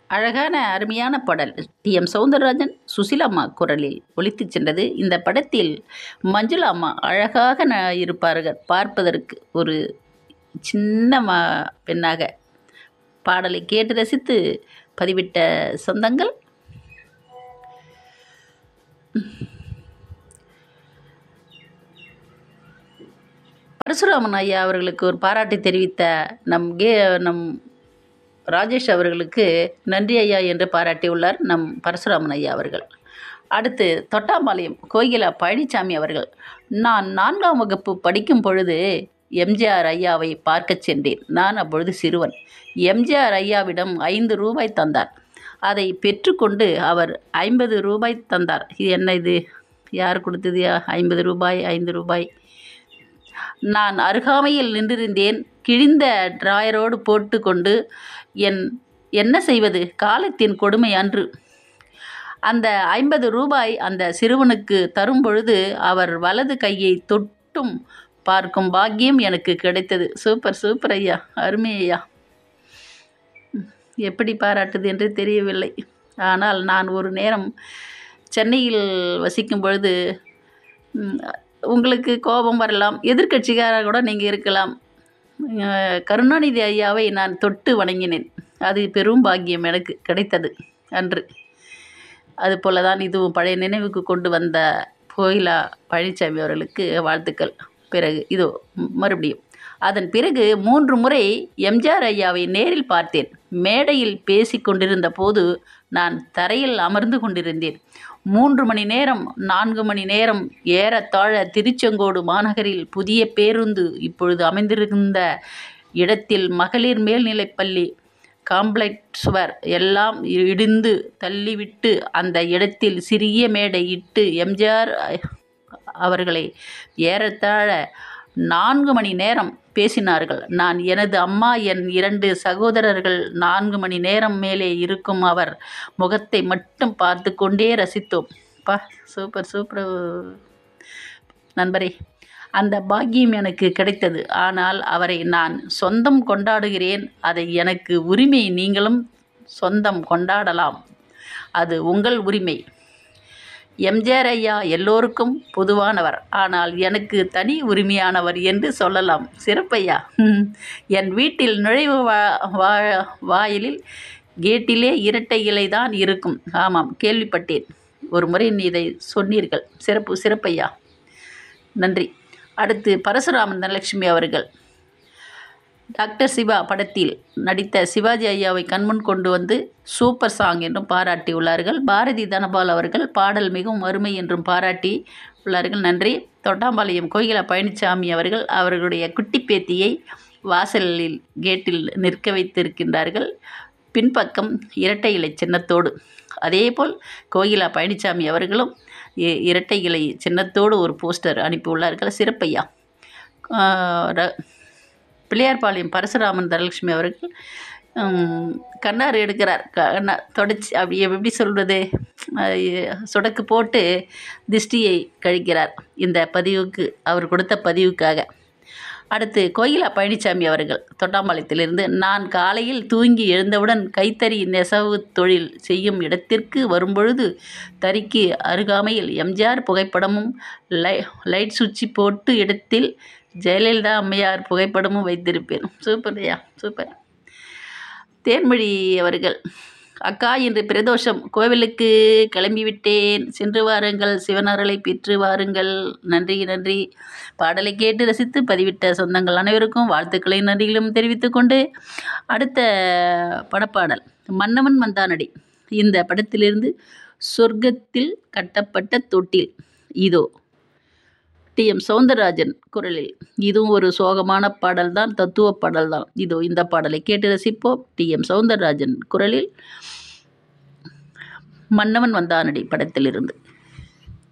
அழகான அருமையான பாடல் டி எம் சௌந்தரராஜன் சுசிலாம்மா குரலில் ஒலித்துச் சென்றது இந்த படத்தில் மஞ்சுளா அம்மா அழகாக ந இருப்பார்கள் பார்ப்பதற்கு ஒரு சின்ன ம பெண்ணாக பாடலை கேட்டு ரசித்து பதிவிட்ட சொந்தங்கள் பரசுராமன் ஐயா அவர்களுக்கு ஒரு பாராட்டு தெரிவித்த நம் கே நம் ராஜேஷ் அவர்களுக்கு நன்றி ஐயா என்று பாராட்டியுள்ளார் நம் பரசுராமன் ஐயா அவர்கள் அடுத்து தொட்டாம்பாளையம் கோகிலா பழனிசாமி அவர்கள் நான் நான்காம் வகுப்பு படிக்கும் பொழுது எம்ஜிஆர் ஐயாவை பார்க்கச் சென்றேன் நான் அப்பொழுது சிறுவன் எம்ஜிஆர் ஐயாவிடம் ஐந்து ரூபாய் தந்தார் அதை பெற்றுக்கொண்டு அவர் ஐம்பது ரூபாய் தந்தார் இது என்ன இது யார் கொடுத்தது ஐம்பது ரூபாய் ஐந்து ரூபாய் நான் அருகாமையில் நின்றிருந்தேன் கிழிந்த டிராயரோடு போட்டுக்கொண்டு என் என்ன செய்வது காலத்தின் கொடுமை அன்று அந்த ஐம்பது ரூபாய் அந்த சிறுவனுக்கு தரும் பொழுது அவர் வலது கையை தொட்டும் பார்க்கும் பாக்கியம் எனக்கு கிடைத்தது சூப்பர் சூப்பர் ஐயா அருமை ஐயா எப்படி பாராட்டுது என்று தெரியவில்லை ஆனால் நான் ஒரு நேரம் சென்னையில் வசிக்கும் பொழுது ம், உங்களுக்கு கோபம் வரலாம் எதிர்க்கட்சிக்காரர் கூட நீங்கள் இருக்கலாம் அஹ், கருணாநிதி ஐயாவை நான் தொட்டு வணங்கினேன் அது பெரும் பாக்கியம் எனக்கு கிடைத்தது அன்று அதுபோல தான் இதுவும் பழைய நினைவுக்கு கொண்டு வந்த கோயிலா பழனிசாமி அவர்களுக்கு வாழ்த்துக்கள் பிறகு இதோ ம், மறுபடியும் அதன் பிறகு மூன்று முறை எம்ஜிஆர் ஐயாவை நேரில் பார்த்தேன் மேடையில் பேசிக் கொண்டிருந்த போது நான் தரையில் அமர்ந்து கொண்டிருந்தேன் மூன்று மணி நேரம் நான்கு மணி நேரம் ஏறத்தாழ திருச்செங்கோடு மாநகரில் புதிய பேருந்து இப்பொழுது அமைந்திருந்த இடத்தில் மகளிர் மேல்நிலைப்பள்ளி காம்ப்ளெக்ஸ் சுவர் எல்லாம் இடிந்து தள்ளிவிட்டு அந்த இடத்தில் சிறிய மேடை இட்டு எம்ஜிஆர் அவர்களை ஏறத்தாழ நான்கு மணி நேரம் பேசினார்கள் நான் எனது அம்மா என் இரண்டு சகோதரர்கள் நான்கு மணி நேரம் மேலே இருக்கும் அவர் முகத்தை மட்டும் பார்த்து கொண்டே ரசித்தோம் பா சூப்பர் சூப்பர் நண்பரே அந்த பாக்கியம் எனக்கு கிடைத்தது ஆனால் அவரை நான் சொந்தம் கொண்டாடுகிறேன் அதை எனக்கு உரிமை நீங்களும் சொந்தம் கொண்டாடலாம் அது உங்கள் உரிமை எம்ஜிஆர் ஐயா எல்லோருக்கும் பொதுவானவர் ஆனால் எனக்கு தனி உரிமையானவர் என்று சொல்லலாம் சிறப்பையா ம். என் வீட்டில் நுழைவு வா வா- வாயிலில் கேட்டிலே இரட்டை இலை தான் இருக்கும் ஆமாம் கேள்விப்பட்டேன் ஒரு முறை நீ இதை சொன்னீர்கள் சிறப்பு சிறப்பையா நன்றி அடுத்து பரசுராமன் தனலட்சுமி அவர்கள் டாக்டர் சிவா படத்தில் நடித்த சிவாஜி ஐயாவை கண்முன் கொண்டு வந்து சூப்பர் சாங் என்றும் பாராட்டியுள்ளார்கள் பாரதி தனபால் அவர்கள் பாடல் மிகவும் அருமை என்றும் பாராட்டி உள்ளார்கள் நன்றி தொட்டாம்பாளையம் கோகிலா பழனிசாமி அவர்கள் அவர்களுடைய குட்டி பேத்தியை வாசலில் கேட்டில் நிற்க வைத்திருக்கின்றார்கள் பின்பக்கம் இரட்டை இலை சின்னத்தோடு அதேபோல் கோகிலா பழனிசாமி அவர்களும் இ- இரட்டை இலை சின்னத்தோடு ஒரு போஸ்டர் அனுப்பியுள்ளார்கள் சிறப்பையா ஆஹ் ர- பிள்ளையார்பாளையம் பரசுராமன் தனலட்சுமி அவர்கள் உம், கண்ணார் எடுக்கிறார் கண்ணா தொடச்சி அப்படி எப்படி சொல்கிறது சுடக்கு போட்டு திஷ்டியை கழிக்கிறார் இந்த பதிவுக்கு அவர் கொடுத்த பதிவுக்காக அடுத்து கோயிலா பழனிசாமி அவர்கள் தொட்டாம்பாளையத்திலிருந்து நான் காலையில் தூங்கி எழுந்தவுடன் கைத்தறி நெசவு தொழில் செய்யும் இடத்திற்கு வரும்பொழுது தறிக்கு அருகாமையில் எம்ஜிஆர் புகைப்படமும் லை லைட் சுவிட்ச் போட்டு இடத்தில் ஜெயலலிதா அம்மையார் புகைப்படமும் வைத்திருப்பேன் சூப்பர் ஐயா சூப்பர் தேன்மொழி அவர்கள் அக்கா இன்று பிரதோஷம் கோவிலுக்கு கிளம்பிவிட்டேன் சென்று வாருங்கள் சிவனர்களை பெற்று வாருங்கள் நன்றி நன்றி பாடலை கேட்டு ரசித்து பதிவிட்ட சொந்தங்கள் அனைவருக்கும் வாழ்த்துக்களை நன்றிகளும் தெரிவித்துக் கொண்டு அடுத்த படப்பாடல் மன்னவன் மந்தானடி இந்த படத்திலிருந்து சொர்க்கத்தில் கட்டப்பட்ட தொட்டில் இதோ டி எம் சௌந்தரராஜன் குரலில் இதுவும் ஒரு சோகமான பாடல் தான் தத்துவ பாடல் தான் இதோ இந்த பாடலை கேட்டு ரசிப்போம் டி எம் சௌந்தரராஜன் குரலில் மன்னவன் வந்தானடி படத்திலிருந்து